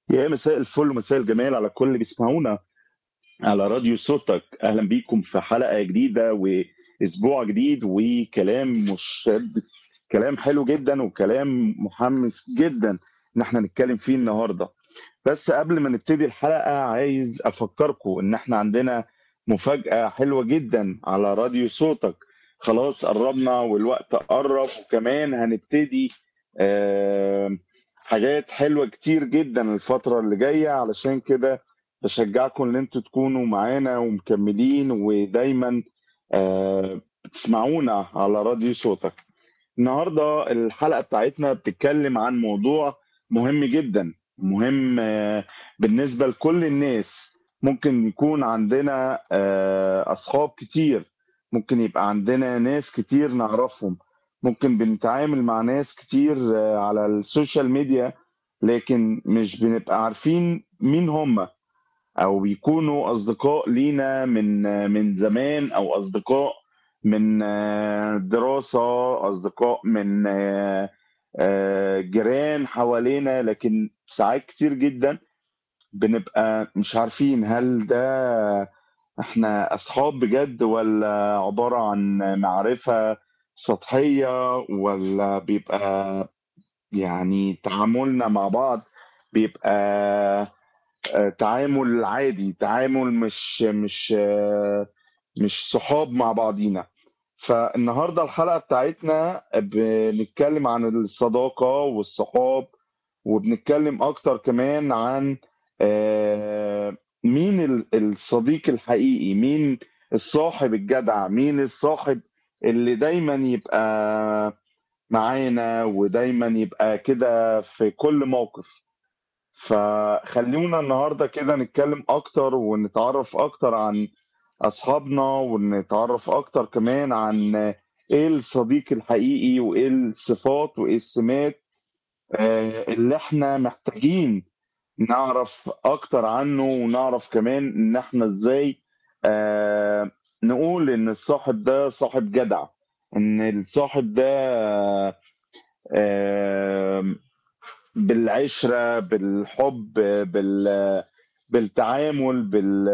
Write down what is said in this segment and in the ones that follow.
يا مساء الفل ومساء الجمال على كل اللي بيسمعونا على راديو صوتك اهلا بيكم في حلقه جديده واسبوع جديد وكلام مشد كلام حلو جدا وكلام محمس جدا ان احنا نتكلم فيه النهارده بس قبل ما نبتدي الحلقه عايز افكركم ان احنا عندنا مفاجاه حلوه جدا على راديو صوتك خلاص قربنا والوقت قرب وكمان هنبتدي آه حاجات حلوة كتير جدا الفترة اللي جاية علشان كده بشجعكم ان انتوا تكونوا معانا ومكملين ودايما آه، بتسمعونا على راديو صوتك النهاردة الحلقة بتاعتنا بتتكلم عن موضوع مهم جدا مهم آه، بالنسبة لكل الناس ممكن يكون عندنا آه، أصحاب كتير ممكن يبقى عندنا ناس كتير نعرفهم ممكن بنتعامل مع ناس كتير آه، على السوشيال ميديا لكن مش بنبقى عارفين مين هم او بيكونوا اصدقاء لينا من آه، من زمان او اصدقاء من آه، دراسة اصدقاء من آه، آه، جيران حوالينا لكن ساعات كتير جدا بنبقى مش عارفين هل ده احنا اصحاب بجد ولا عبارة عن معرفة سطحية ولا بيبقى يعني تعاملنا مع بعض بيبقى آه، تعامل عادي تعامل مش مش آه، مش صحاب مع بعضينا فالنهارده الحلقة بتاعتنا بنتكلم عن الصداقة والصحاب وبنتكلم أكتر كمان عن آه، مين ال- الصديق الحقيقي مين الصاحب الجدع مين الصاحب اللي دايما يبقى معانا ودايما يبقى كده في كل موقف فخلونا النهارده كده نتكلم اكتر ونتعرف اكتر عن اصحابنا ونتعرف اكتر كمان عن ايه الصديق الحقيقي وايه الصفات وايه السمات آه، اللي احنا محتاجين نعرف اكتر عنه ونعرف كمان ان احنا ازاي آه، نقول ان الصاحب ده صاحب جدع ان الصاحب ده آه، بالعشرة بالحب بال بالتعامل بال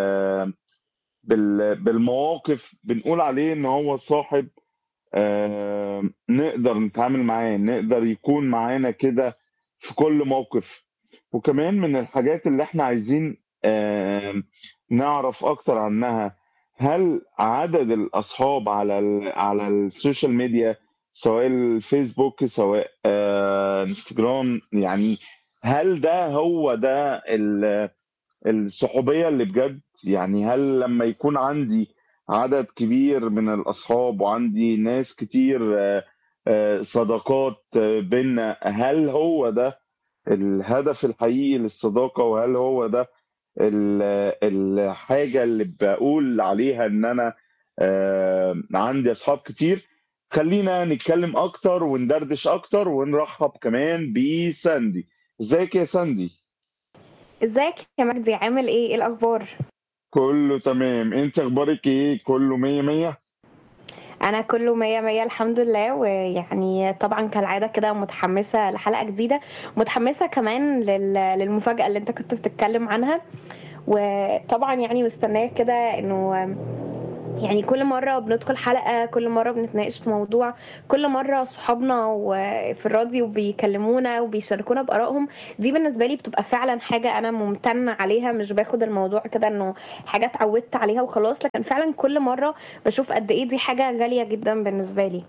بال بالمواقف بنقول عليه ان هو صاحب آه، نقدر نتعامل معاه نقدر يكون معانا كده في كل موقف وكمان من الحاجات اللي احنا عايزين آه، نعرف اكتر عنها هل عدد الاصحاب على ال على السوشيال ميديا سواء الفيسبوك سواء آه، انستجرام يعني هل ده هو ده ال- الصحوبية اللي بجد يعني هل لما يكون عندي عدد كبير من الأصحاب وعندي ناس كتير آه، آه، صداقات آه، بينا هل هو ده الهدف الحقيقي للصداقة وهل هو ده ال- الحاجة اللي بقول عليها إن أنا آه، عندي أصحاب كتير خلينا نتكلم أكتر وندردش أكتر ونرحب كمان بساندي ازيك يا ساندي ازيك يا مجدي عامل ايه ايه الاخبار كله تمام انت اخبارك ايه كله مية مية انا كله مية مية الحمد لله ويعني طبعا كالعادة كده متحمسة لحلقة جديدة متحمسة كمان لل... للمفاجأة اللي انت كنت بتتكلم عنها وطبعا يعني مستنية كده انه يعني كل مرة بندخل حلقة كل مرة بنتناقش في موضوع كل مرة صحابنا وفي الراديو بيكلمونا وبيشاركونا بآرائهم دي بالنسبة لي بتبقى فعلا حاجة أنا ممتنة عليها مش باخد الموضوع كده إنه حاجة اتعودت عليها وخلاص لكن فعلا كل مرة بشوف قد إيه دي حاجة غالية جدا بالنسبة لي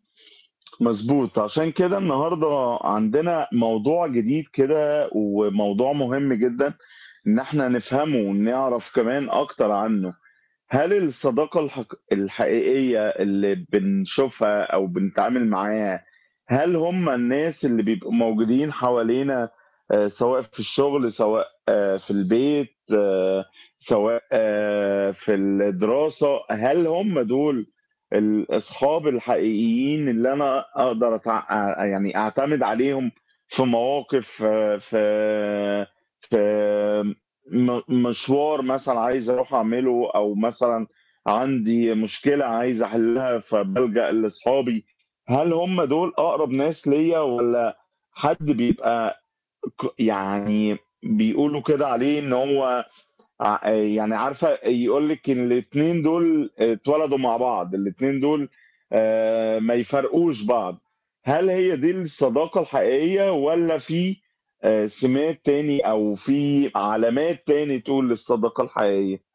مظبوط عشان كده النهاردة عندنا موضوع جديد كده وموضوع مهم جدا ان احنا نفهمه ونعرف كمان اكتر عنه هل الصداقة الحق... الحقيقية اللي بنشوفها او بنتعامل معاها هل هم الناس اللي بيبقوا موجودين حوالينا آه، سواء في الشغل سواء آه، في البيت آه، سواء آه، في الدراسة هل هم دول الاصحاب الحقيقيين اللي انا اقدر أتع... يعني اعتمد عليهم في مواقف آه، في في م- مشوار مثلا عايز اروح اعمله او مثلا عندي مشكلة عايز احلها فبلجأ لاصحابي هل هم دول اقرب ناس ليا ولا حد بيبقى ك- يعني بيقولوا كده عليه ان هو ع- يعني عارفه يقول لك ان الاثنين دول اتولدوا مع بعض الاثنين دول آه، ما يفرقوش بعض هل هي دي الصداقه الحقيقيه ولا في آه، سمات تاني او في علامات تاني تقول للصداقه الحقيقيه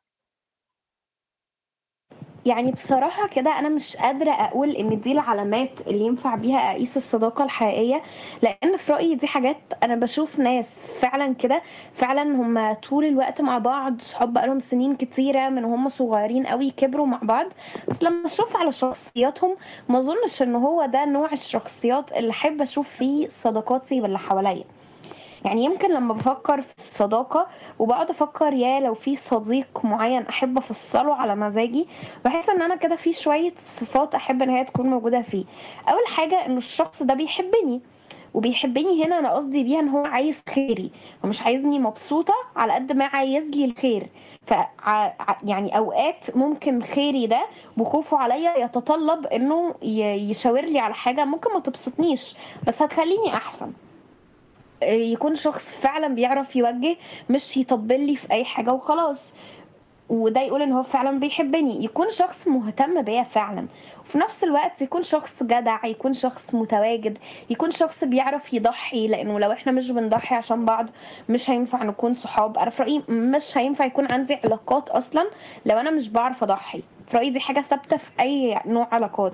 يعني بصراحة كده أنا مش قادرة أقول إن دي العلامات اللي ينفع بيها أقيس الصداقة الحقيقية لأن في رأيي دي حاجات أنا بشوف ناس فعلا كده فعلا هم طول الوقت مع بعض صحاب بقالهم سنين كتيرة من هم صغيرين قوي كبروا مع بعض بس لما أشوف على شخصياتهم ما أظنش إن هو ده نوع الشخصيات اللي أحب أشوف فيه صداقاتي واللي حواليا يعني يمكن لما بفكر في الصداقة وبقعد أفكر يا لو في صديق معين أحب أفصله على مزاجي بحس إن أنا كده في شوية صفات أحب إن هي تكون موجودة فيه أول حاجة إن الشخص ده بيحبني وبيحبني هنا أنا قصدي بيها إن هو عايز خيري ومش عايزني مبسوطة على قد ما عايز لي الخير ف يعني اوقات ممكن خيري ده بخوفه عليا يتطلب انه ي- يشاور لي على حاجه ممكن ما تبسطنيش بس هتخليني احسن يكون شخص فعلا بيعرف يوجه مش يطبل لي في اي حاجه وخلاص وده يقول ان هو فعلا بيحبني يكون شخص مهتم بيا فعلا وفي نفس الوقت يكون شخص جدع يكون شخص متواجد يكون شخص بيعرف يضحي لانه لو احنا مش بنضحي عشان بعض مش هينفع نكون صحاب انا في رايي مش هينفع يكون عندي علاقات اصلا لو انا مش بعرف اضحي في رايي دي حاجه ثابته في اي نوع علاقات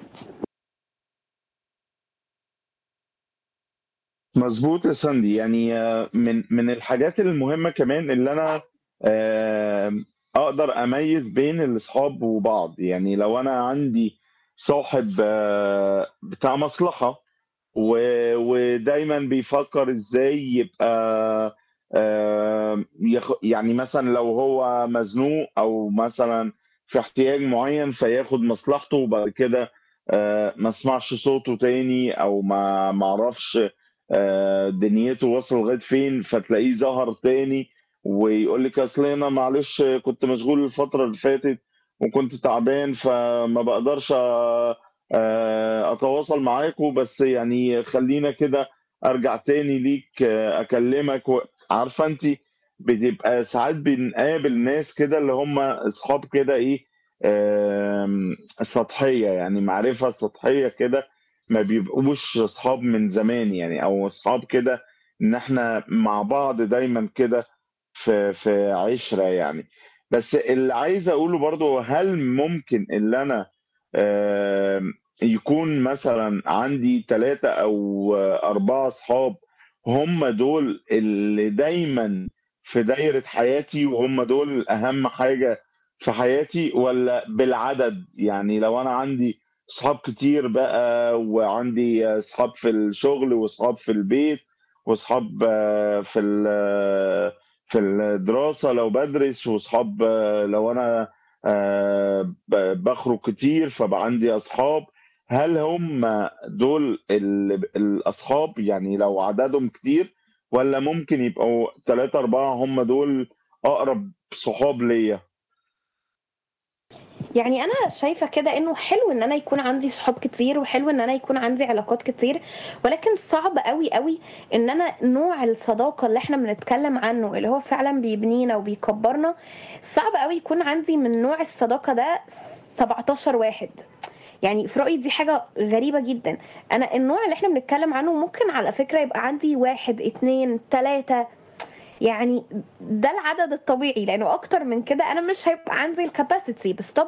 مظبوط يا ساندي يعني آه، من من الحاجات المهمة كمان اللي أنا آه، أقدر أميز بين الأصحاب وبعض يعني لو أنا عندي صاحب آه، بتاع مصلحة و- ودايما بيفكر ازاي يبقى آه، يخ- يعني مثلا لو هو مزنوق او مثلا في احتياج معين فياخد مصلحته وبعد كده آه، ما اسمعش صوته تاني او ما ما اعرفش آه، دنيته وصل لغايه فين فتلاقيه ظهر تاني ويقول لك اصل انا معلش كنت مشغول الفتره اللي فاتت وكنت تعبان فما بقدرش آه، آه، اتواصل معاكم بس يعني خلينا كده ارجع تاني ليك آه، اكلمك و- عارفه انت بتبقى ساعات بنقابل ناس كده اللي هم اصحاب كده ايه آم، سطحيه يعني معرفه سطحيه كده ما بيبقوش اصحاب من زمان يعني او اصحاب كده ان احنا مع بعض دايما كده في في عشره يعني بس اللي عايز اقوله برضو هل ممكن اللي انا آم، يكون مثلا عندي ثلاثة أو أربعة أصحاب هم دول اللي دايما في دايرة حياتي وهم دول أهم حاجة في حياتي ولا بالعدد يعني لو أنا عندي أصحاب كتير بقى وعندي أصحاب في الشغل وأصحاب في البيت وأصحاب آه، في ال- في الدراسة لو بدرس وأصحاب آه، لو أنا آه، ب- بخرج كتير فبقى عندي اصحاب هل هم دول ال- الاصحاب يعني لو عددهم كتير ولا ممكن يبقوا ثلاثة أربعة هم دول أقرب صحاب ليا يعني انا شايفه كده انه حلو ان انا يكون عندي صحاب كتير وحلو ان انا يكون عندي علاقات كتير ولكن صعب قوي قوي ان انا نوع الصداقه اللي احنا بنتكلم عنه اللي هو فعلا بيبنينا وبيكبرنا صعب قوي يكون عندي من نوع الصداقه ده 17 واحد يعني في رأيي دي حاجة غريبة جدا أنا النوع اللي احنا بنتكلم عنه ممكن على فكرة يبقى عندي واحد اتنين تلاتة يعني ده العدد الطبيعي لأنه أكتر من كده أنا مش هيبقى عندي الكاباسيتي بس طبعا